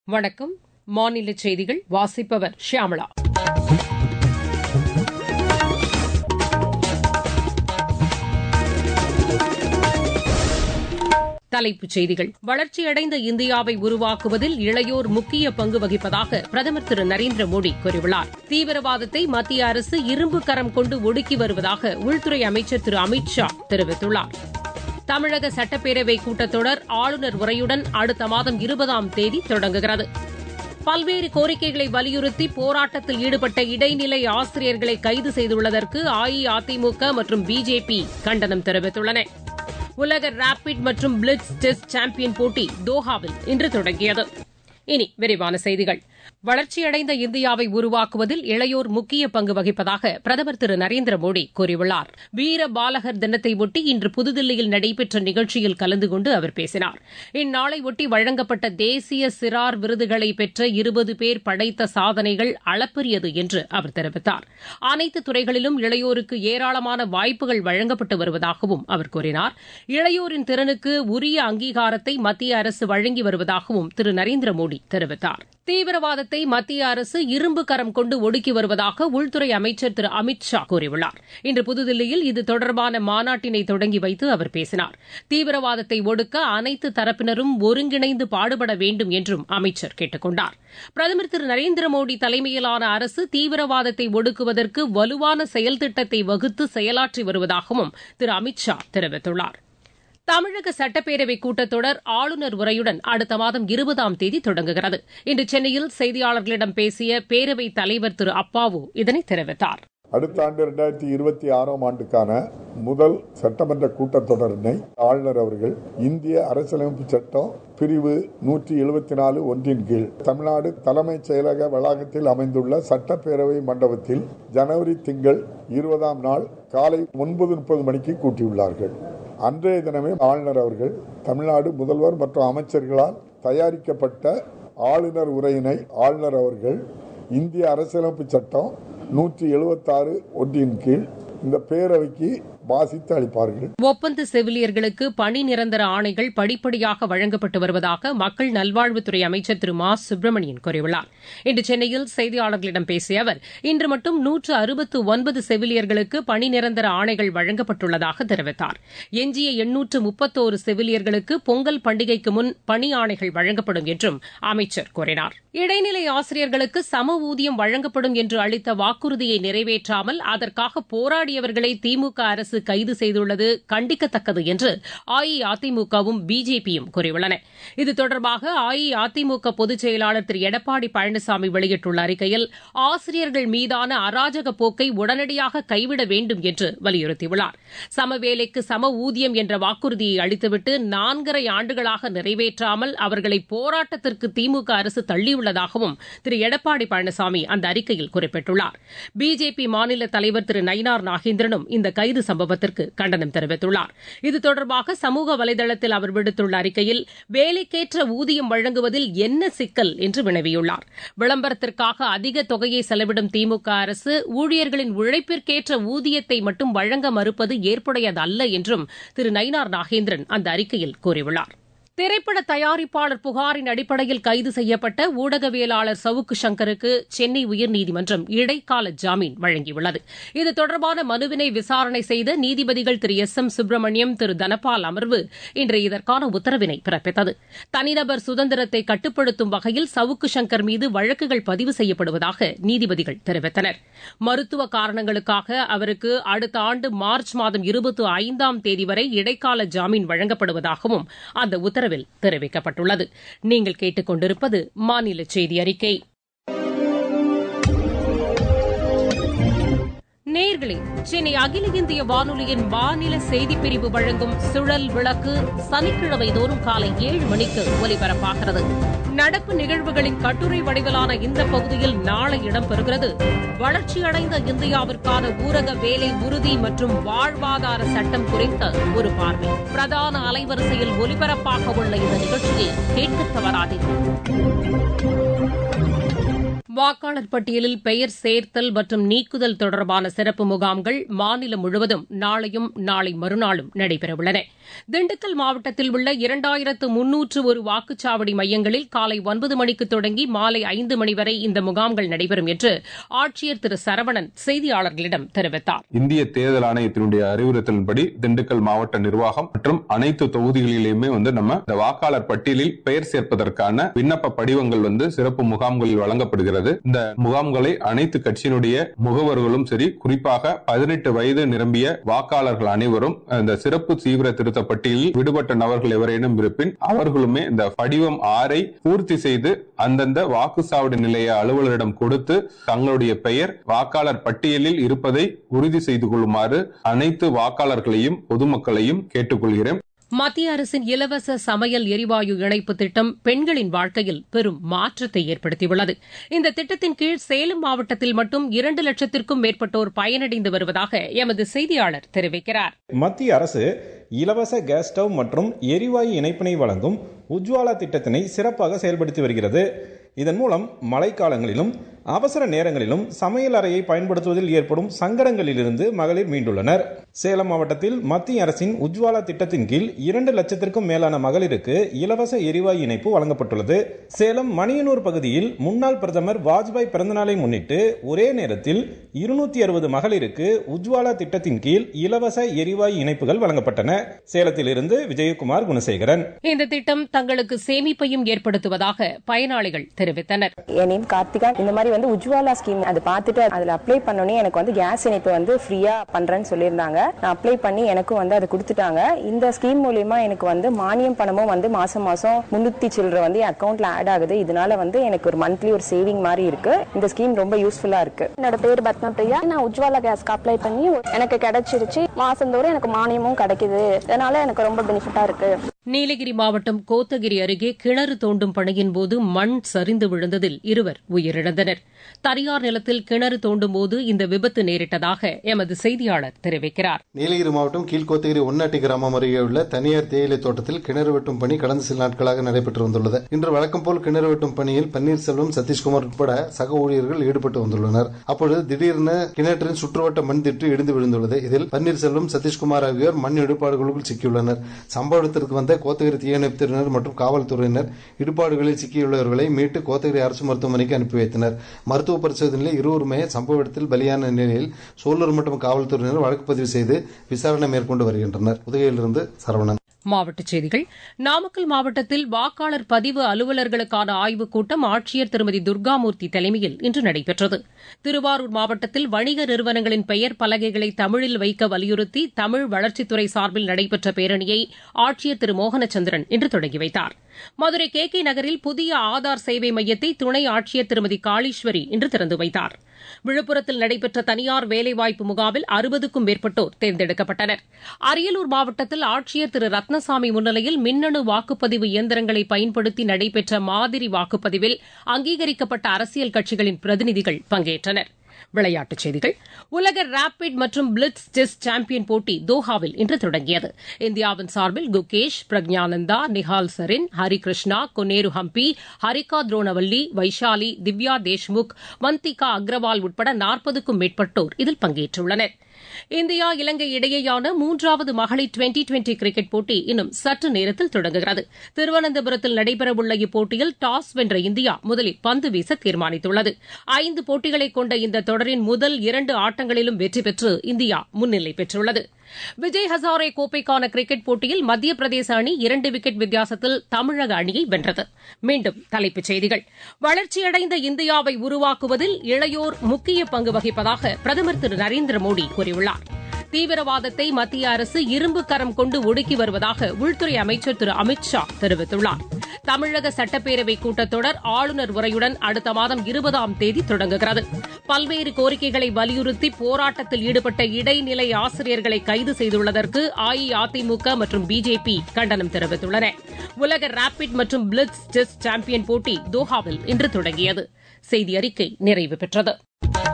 வணக்கம் மாநில செய்திகள் வாசிப்பவர் ஷியாமளா தலைப்புச் செய்திகள் வளர்ச்சியடைந்த இந்தியாவை உருவாக்குவதில் இளையோர் முக்கிய பங்கு வகிப்பதாக பிரதமர் திரு நரேந்திர மோடி கூறியுள்ளார் தீவிரவாதத்தை மத்திய அரசு இரும்பு கரம் கொண்டு ஒடுக்கி வருவதாக உள்துறை அமைச்சர் திரு அமித் ஷா தெரிவித்துள்ளார் தமிழக சட்டப்பேரவை கூட்டத்தொடர் ஆளுநர் உரையுடன் அடுத்த மாதம் இருபதாம் தேதி தொடங்குகிறது பல்வேறு கோரிக்கைகளை வலியுறுத்தி போராட்டத்தில் ஈடுபட்ட இடைநிலை ஆசிரியர்களை கைது செய்துள்ளதற்கு அஇஅதிமுக மற்றும் பிஜேபி கண்டனம் தெரிவித்துள்ளன உலக ரேபிட் மற்றும் பிளிட்ஸ் டெஸ்ட் சாம்பியன் போட்டி தோஹாவில் இன்று தொடங்கியது இனி விரிவான செய்திகள் வளர்ச்சியடைந்த இந்தியாவை உருவாக்குவதில் இளையோர் முக்கிய பங்கு வகிப்பதாக பிரதமர் திரு நரேந்திர மோடி கூறியுள்ளார் வீர பாலகர் தினத்தையொட்டி இன்று புதுதில்லியில் நடைபெற்ற நிகழ்ச்சியில் கலந்து கொண்டு அவர் பேசினார் இந்நாளையொட்டி வழங்கப்பட்ட தேசிய சிறார் விருதுகளை பெற்ற இருபது பேர் படைத்த சாதனைகள் அளப்பரியது என்று அவர் தெரிவித்தார் அனைத்து துறைகளிலும் இளையோருக்கு ஏராளமான வாய்ப்புகள் வழங்கப்பட்டு வருவதாகவும் அவர் கூறினார் இளையோரின் திறனுக்கு உரிய அங்கீகாரத்தை மத்திய அரசு வழங்கி வருவதாகவும் திரு நரேந்திர மோடி தெரிவித்தார் தீவிரவாதத்தை மத்திய அரசு இரும்பு கரம் கொண்டு ஒடுக்கி வருவதாக உள்துறை அமைச்சர் திரு அமித் ஷா கூறியுள்ளார் இன்று புதுதில்லியில் இது தொடர்பான மாநாட்டினை தொடங்கி வைத்து அவர் பேசினார் தீவிரவாதத்தை ஒடுக்க அனைத்து தரப்பினரும் ஒருங்கிணைந்து பாடுபட வேண்டும் என்றும் அமைச்சர் கேட்டுக் கொண்டார் பிரதமர் திரு நரேந்திர மோடி தலைமையிலான அரசு தீவிரவாதத்தை ஒடுக்குவதற்கு வலுவான செயல் திட்டத்தை வகுத்து செயலாற்றி வருவதாகவும் திரு அமித் ஷா தெரிவித்துள்ளார் தமிழக சட்டப்பேரவை கூட்டத்தொடர் ஆளுநர் உரையுடன் அடுத்த மாதம் இருபதாம் தேதி தொடங்குகிறது இன்று சென்னையில் செய்தியாளர்களிடம் பேசிய பேரவைத் தலைவர் திரு அப்பாவு இதனை தெரிவித்தார் அடுத்த ஆண்டு இரண்டாயிரத்தி இருபத்தி ஆறாம் ஆண்டுக்கான முதல் சட்டமன்ற கூட்டத்தொடரினை ஆளுநர் அவர்கள் இந்திய அரசியலமைப்பு சட்டம் பிரிவு நூற்றி எழுபத்தி நாலு ஒன்றின் கீழ் தமிழ்நாடு தலைமைச் செயலக வளாகத்தில் அமைந்துள்ள சட்டப்பேரவை மண்டபத்தில் ஜனவரி திங்கள் இருபதாம் நாள் காலை ஒன்பது முப்பது மணிக்கு கூட்டியுள்ளார்கள் அன்றைய தினமே ஆளுநர் அவர்கள் தமிழ்நாடு முதல்வர் மற்றும் அமைச்சர்களால் தயாரிக்கப்பட்ட ஆளுநர் உரையினை ஆளுநர் அவர்கள் இந்திய அரசியலமைப்பு சட்டம் நூற்றி எழுபத்தாறு ஒன்றின் கீழ் இந்த பேரவைக்கு வாசித்து அளிப்பார்கள் ஒப்பந்த செவிலியர்களுக்கு பணி நிரந்தர ஆணைகள் படிப்படியாக வழங்கப்பட்டு வருவதாக மக்கள் நல்வாழ்வுத்துறை அமைச்சர் திரு மா சுப்பிரமணியன் கூறியுள்ளார் இன்று சென்னையில் செய்தியாளர்களிடம் பேசிய அவர் இன்று மட்டும் நூற்று அறுபத்து ஒன்பது செவிலியர்களுக்கு பணி நிரந்தர ஆணைகள் வழங்கப்பட்டுள்ளதாக தெரிவித்தார் எஞ்சிய எண்ணூற்று முப்பத்தோரு செவிலியர்களுக்கு பொங்கல் பண்டிகைக்கு முன் பணி ஆணைகள் வழங்கப்படும் என்றும் அமைச்சர் கூறினார் இடைநிலை ஆசிரியர்களுக்கு சம ஊதியம் வழங்கப்படும் என்று அளித்த வாக்குறுதியை நிறைவேற்றாமல் அதற்காக போராடியவர்களை திமுக அரசு கைது செய்துள்ளது கண்டிக்கத்தக்கது என்று அஇஅதிமுகவும் பிஜேபியும் கூறியுள்ளன இது தொடர்பாக அஇஅதிமுக பொதுச் செயலாளர் திரு எடப்பாடி பழனிசாமி வெளியிட்டுள்ள அறிக்கையில் ஆசிரியர்கள் மீதான அராஜக போக்கை உடனடியாக கைவிட வேண்டும் என்று வலியுறுத்தியுள்ளார் சமவேலைக்கு சம ஊதியம் என்ற வாக்குறுதியை அளித்துவிட்டு நான்கரை ஆண்டுகளாக நிறைவேற்றாமல் அவர்களை போராட்டத்திற்கு திமுக அரசு தள்ளியுள்ளதாகவும் திரு எடப்பாடி பழனிசாமி அந்த அறிக்கையில் குறிப்பிட்டுள்ளார் பிஜேபி மாநில தலைவர் திரு நயினார் நாகேந்திரனும் இந்த கைது சம்பவத்திற்கு கண்டனம் தெரிவித்துள்ளார் இது தொடர்பாக சமூக வலைதளத்தில் அவர் விடுத்துள்ள அறிக்கையில் வேலைக்கேற்ற ஊதியம் வழங்குவதில் என்ன சிக்கல் என்று வினவியுள்ளார் விளம்பரத்திற்காக அதிக தொகையை செலவிடும் திமுக அரசு ஊழியர்களின் உழைப்பிற்கேற்ற ஊதியத்தை மட்டும் வழங்க மறுப்பது ஏற்புடையதல்ல என்றும் திரு நயினார் நாகேந்திரன் அந்த அறிக்கையில் கூறியுள்ளார் திரைப்பட தயாரிப்பாளர் புகாரின் அடிப்படையில் கைது செய்யப்பட்ட ஊடகவியலாளர் சவுக்கு சங்கருக்கு சென்னை உயர்நீதிமன்றம் இடைக்கால ஜாமீன் வழங்கியுள்ளது இது தொடர்பான மனுவினை விசாரணை செய்த நீதிபதிகள் திரு எஸ் எம் சுப்பிரமணியம் திரு தனபால் அமர்வு இன்று இதற்கான உத்தரவினை பிறப்பித்தது தனிநபர் சுதந்திரத்தை கட்டுப்படுத்தும் வகையில் சவுக்கு சங்கர் மீது வழக்குகள் பதிவு செய்யப்படுவதாக நீதிபதிகள் தெரிவித்தனர் மருத்துவ காரணங்களுக்காக அவருக்கு அடுத்த ஆண்டு மார்ச் மாதம் இருபத்தி ஐந்தாம் தேதி வரை இடைக்கால ஜாமீன் வழங்கப்படுவதாகவும் அந்த உத்தரவு உத்தரவில் தெரிவிக்கப்பட்டுள்ளது நீங்கள் கேட்டுக் கொண்டிருப்பது மாநில செய்தி அறிக்கை நேர்களே சென்னை அகில இந்திய வானொலியின் வானில செய்திப்பிரிவு வழங்கும் சுழல் விளக்கு சனிக்கிழமை தோறும் காலை ஏழு மணிக்கு ஒலிபரப்பாகிறது நடப்பு நிகழ்வுகளின் கட்டுரை வடிவிலான இந்த பகுதியில் நாளை இடம்பெறுகிறது வளர்ச்சியடைந்த இந்தியாவிற்கான ஊரக வேலை உறுதி மற்றும் வாழ்வாதார சட்டம் குறித்த ஒரு பார்வை பிரதான அலைவரிசையில் ஒலிபரப்பாக உள்ள இந்த நிகழ்ச்சியை கேட்க தவறாதீர்கள் வாக்காளர் பட்டியலில் பெயர் சேர்த்தல் மற்றும் நீக்குதல் தொடர்பான சிறப்பு முகாம்கள் மாநிலம் முழுவதும் நாளையும் நாளை மறுநாளும் நடைபெறவுள்ளன திண்டுக்கல் மாவட்டத்தில் உள்ள இரண்டாயிரத்து முன்னூற்று ஒரு வாக்குச்சாவடி மையங்களில் காலை ஒன்பது மணிக்கு தொடங்கி மாலை ஐந்து மணி வரை இந்த முகாம்கள் நடைபெறும் என்று ஆட்சியர் திரு சரவணன் செய்தியாளர்களிடம் தெரிவித்தார் இந்திய தேர்தல் ஆணையத்தினுடைய அறிவுறுத்தலின்படி திண்டுக்கல் மாவட்ட நிர்வாகம் மற்றும் அனைத்து தொகுதிகளிலுமே வந்து நம்ம இந்த வாக்காளர் பட்டியலில் பெயர் சேர்ப்பதற்கான விண்ணப்ப படிவங்கள் வந்து சிறப்பு முகாம்களில் வழங்கப்படுகிறது இந்த முகாம்களை அனைத்து கட்சியினுடைய முகவர்களும் சரி குறிப்பாக பதினெட்டு வயது நிரம்பிய வாக்காளர்கள் அனைவரும் இந்த சிறப்பு தீவிர திருத்த பட்டியலில் விடுபட்ட நபர்கள் எவரேனும் இருப்பின் அவர்களுமே இந்த படிவம் ஆறை பூர்த்தி செய்து அந்தந்த வாக்குச்சாவடி நிலைய அலுவலரிடம் கொடுத்து தங்களுடைய பெயர் வாக்காளர் பட்டியலில் இருப்பதை உறுதி செய்து கொள்ளுமாறு அனைத்து வாக்காளர்களையும் பொதுமக்களையும் கேட்டுக்கொள்கிறேன் மத்திய அரசின் இலவச சமையல் எரிவாயு இணைப்பு திட்டம் பெண்களின் வாழ்க்கையில் பெரும் மாற்றத்தை ஏற்படுத்தியுள்ளது இந்த திட்டத்தின் கீழ் சேலம் மாவட்டத்தில் மட்டும் இரண்டு லட்சத்திற்கும் மேற்பட்டோர் பயனடைந்து வருவதாக எமது செய்தியாளர் தெரிவிக்கிறார் மத்திய அரசு இலவச கேஸ் ஸ்டவ் மற்றும் எரிவாயு இணைப்பினை வழங்கும் உஜ்வாலா திட்டத்தினை சிறப்பாக செயல்படுத்தி வருகிறது இதன் மூலம் மழைக்காலங்களிலும் அவசர நேரங்களிலும் சமையல் அறையை பயன்படுத்துவதில் ஏற்படும் சங்கடங்களிலிருந்து மகளிர் மீண்டுள்ளனர் சேலம் மாவட்டத்தில் மத்திய அரசின் உஜ்வாலா திட்டத்தின் கீழ் இரண்டு லட்சத்திற்கும் மேலான மகளிருக்கு இலவச எரிவாயு இணைப்பு வழங்கப்பட்டுள்ளது சேலம் மணியனூர் பகுதியில் முன்னாள் பிரதமர் வாஜ்பாய் பிறந்தநாளை முன்னிட்டு ஒரே நேரத்தில் இருநூத்தி அறுபது மகளிருக்கு உஜ்வாலா திட்டத்தின் கீழ் இலவச எரிவாயு இணைப்புகள் வழங்கப்பட்டன சேலத்திலிருந்து விஜயகுமார் குணசேகரன் இந்த திட்டம் தங்களுக்கு சேமிப்பையும் ஏற்படுத்துவதாக பயனாளிகள் தெரிவித்தனர் என் நேம் கார்த்திகா இந்த மாதிரி வந்து உஜ்வாலா ஸ்கீம் அது பார்த்துட்டு அதுல அப்ளை பண்ணோன்னே எனக்கு வந்து கேஸ் இணைப்பு வந்து ஃப்ரீயா பண்றேன்னு சொல்லியிருந்தாங்க நான் அப்ளை பண்ணி எனக்கும் வந்து அது கொடுத்துட்டாங்க இந்த ஸ்கீம் மூலியமா எனக்கு வந்து மானியம் பணமும் வந்து மாசம் மாசம் முன்னூத்தி சில்லற வந்து என் அக்கௌண்ட்ல ஆட் ஆகுது இதனால வந்து எனக்கு ஒரு மந்த்லி ஒரு சேவிங் மாதிரி இருக்கு இந்த ஸ்கீம் ரொம்ப யூஸ்ஃபுல்லா இருக்கு என்னோட பேர் பத்மா பிரியா நான் உஜ்வாலா கேஸ்க்கு அப்ளை பண்ணி எனக்கு கிடைச்சிருச்சு மாசந்தோறும் எனக்கு மானியமும் கிடைக்குது இதனால எனக்கு ரொம்ப பெனிஃபிட்டா இருக்கு நீலகிரி மாவட்டம் கோத்தகிரி அருகே கிணறு தோண்டும் பணியின் போது மண் சரிந்து விழுந்ததில் இருவர் உயிரிழந்தனர் தனியார் நிலத்தில் கிணறு தோண்டும் போது இந்த விபத்து நேரிட்டதாக எமது செய்தியாளர் தெரிவிக்கிறார் நீலகிரி மாவட்டம் கீழ்கோத்தகிரி ஒன்னாட்டி கிராமம் அருகே உள்ள தனியார் தேயிலை தோட்டத்தில் கிணறு வெட்டும் பணி கடந்த சில நாட்களாக நடைபெற்று வந்துள்ளது இன்று வழக்கம் போல் கிணறு வெட்டும் பணியில் பன்னீர்செல்வம் சதீஷ்குமார் உட்பட சக ஊழியர்கள் ஈடுபட்டு வந்துள்ளனர் அப்பொழுது திடீரென கிணற்றின் சுற்றுவட்ட மண் திட்டு இடிந்து விழுந்துள்ளது இதில் பன்னீர்செல்வம் சதீஷ்குமார் ஆகியோர் மண் இடுபாடுகளுக்குள் சிக்கியுள்ளனர் சம்பவத்திற்கு வந்த கோத்தகிரி தீயணைப்புத்துறையினர் மற்றும் காவல்துறையினர் இடுபாடுகளில் சிக்கியுள்ளவர்களை மீட்டு கோத்தகிரி அரசு மருத்துவமனைக்கு அனுப்பி வைத்தனர் மருத்துவ பரிசோதனையில் இருவருமே சம்பவ இடத்தில் பலியான நிலையில் சோலூர் மற்றும் காவல்துறையினர் வழக்கு பதிவு செய்து விசாரணை மேற்கொண்டு வருகின்றனர் உதகையிலிருந்து சரவணன் மாவட்டச் செய்திகள் நாமக்கல் மாவட்டத்தில் வாக்காளர் பதிவு அலுவலர்களுக்கான ஆய்வுக் கூட்டம் ஆட்சியர் திருமதி துர்காமூர்த்தி தலைமையில் இன்று நடைபெற்றது திருவாரூர் மாவட்டத்தில் வணிக நிறுவனங்களின் பெயர் பலகைகளை தமிழில் வைக்க வலியுறுத்தி தமிழ் வளர்ச்சித்துறை சார்பில் நடைபெற்ற பேரணியை ஆட்சியர் திரு மோகனச்சந்திரன் இன்று தொடங்கி வைத்தார் மதுரை கே கே நகரில் புதிய ஆதார் சேவை மையத்தை துணை ஆட்சியர் திருமதி காளீஸ்வரி இன்று திறந்து வைத்தார் விழுப்புரத்தில் நடைபெற்ற தனியார் வேலைவாய்ப்பு முகாமில் அறுபதுக்கும் மேற்பட்டோர் தேர்ந்தெடுக்கப்பட்டனர் அரியலூர் மாவட்டத்தில் ஆட்சியர் திரு ரத்னசாமி முன்னிலையில் மின்னணு வாக்குப்பதிவு இயந்திரங்களை பயன்படுத்தி நடைபெற்ற மாதிரி வாக்குப்பதிவில் அங்கீகரிக்கப்பட்ட அரசியல் கட்சிகளின் பிரதிநிதிகள் பங்கேற்றனர் விளையாட்டுச் செய்திகள் உலக ரேபிட் மற்றும் பிளிட்ஸ் செஸ் சாம்பியன் போட்டி தோஹாவில் இன்று தொடங்கியது இந்தியாவின் சார்பில் குகேஷ் பிரக்ஞானந்தா நிஹால் சரின் ஹரிகிருஷ்ணா கொனேரு ஹம்பி ஹரிகா துரோணவல்லி வைஷாலி திவ்யா தேஷ்முக் வந்திகா அக்ரவால் உட்பட நாற்பதுக்கும் மேற்பட்டோர் இதில் பங்கேற்றுள்ளனர் இந்தியா இலங்கை இடையேயான மூன்றாவது மகளிர் டுவெண்டி டுவெண்டி கிரிக்கெட் போட்டி இன்னும் சற்று நேரத்தில் தொடங்குகிறது திருவனந்தபுரத்தில் நடைபெறவுள்ள இப்போட்டியில் டாஸ் வென்ற இந்தியா முதலில் பந்து வீச தீர்மானித்துள்ளது ஐந்து போட்டிகளை கொண்ட இந்த தொடரின் முதல் இரண்டு ஆட்டங்களிலும் வெற்றி பெற்று இந்தியா முன்னிலை பெற்றுள்ளது விஜய் ஹசாரே கோப்பைக்கான கிரிக்கெட் போட்டியில் மத்திய பிரதேச அணி இரண்டு விக்கெட் வித்தியாசத்தில் தமிழக அணியை வென்றது மீண்டும் தலைப்புச் செய்திகள் வளர்ச்சியடைந்த இந்தியாவை உருவாக்குவதில் இளையோர் முக்கிய பங்கு வகிப்பதாக பிரதமர் திரு நரேந்திர மோடி கூறியுள்ளார் தீவிரவாதத்தை மத்திய அரசு இரும்பு கரம் கொண்டு ஒடுக்கி வருவதாக உள்துறை அமைச்சர் திரு அமித் ஷா தெரிவித்துள்ளார் தமிழக சட்டப்பேரவை கூட்டத்தொடர் ஆளுநர் உரையுடன் அடுத்த மாதம் இருபதாம் தேதி தொடங்குகிறது பல்வேறு கோரிக்கைகளை வலியுறுத்தி போராட்டத்தில் ஈடுபட்ட இடைநிலை ஆசிரியர்களை கைது செய்துள்ளதற்கு அஇஅதிமுக மற்றும் பிஜேபி கண்டனம் தெரிவித்துள்ளன உலக ரேபிட் மற்றும் பிளிட்ஸ் செஸ் சாம்பியன் போட்டி தோஹாவில் இன்று தொடங்கியது செய்தி அறிக்கை நிறைவு பெற்றது